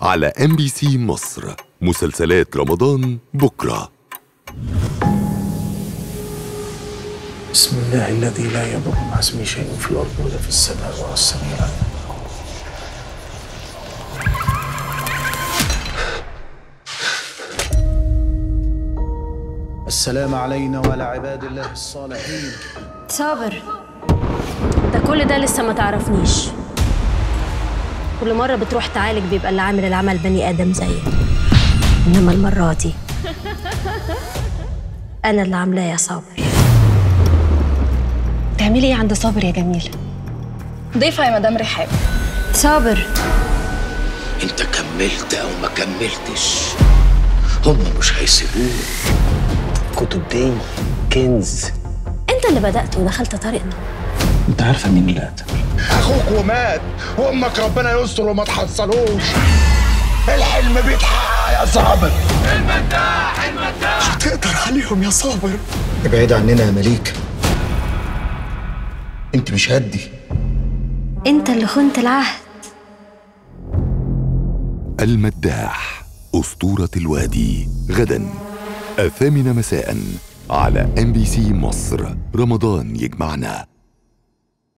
على ام بي سي مصر مسلسلات رمضان بكره بسم الله الذي لا يضر مع اسمه شيء في الارض ولا في السماء وهو السميع العليم السلام علينا وعلى عباد الله الصالحين صابر ده كل ده لسه ما تعرفنيش كل مرة بتروح تعالج بيبقى اللي عامل العمل بني آدم زيك إنما المرة دي أنا اللي عاملاه يا صابر تعملي ايه عند صابر يا جميل ضيفة يا مدام رحاب صابر انت كملت او ما كملتش هم مش هيسيبوك الكتب دي كنز أنت اللي بدأت ودخلت طريقنا انت عارفه مين اللي قتل اخوك ومات وامك ربنا يستر وما تحصلوش الحلم بيتحقق يا صابر مش تقدر عليهم يا صابر ابعد عننا يا مليك انت مش هدي أنت اللي خنت العهد المداح أسطورة الوادي غدا الثامنة مساء على ام بي سي مصر رمضان يجمعنا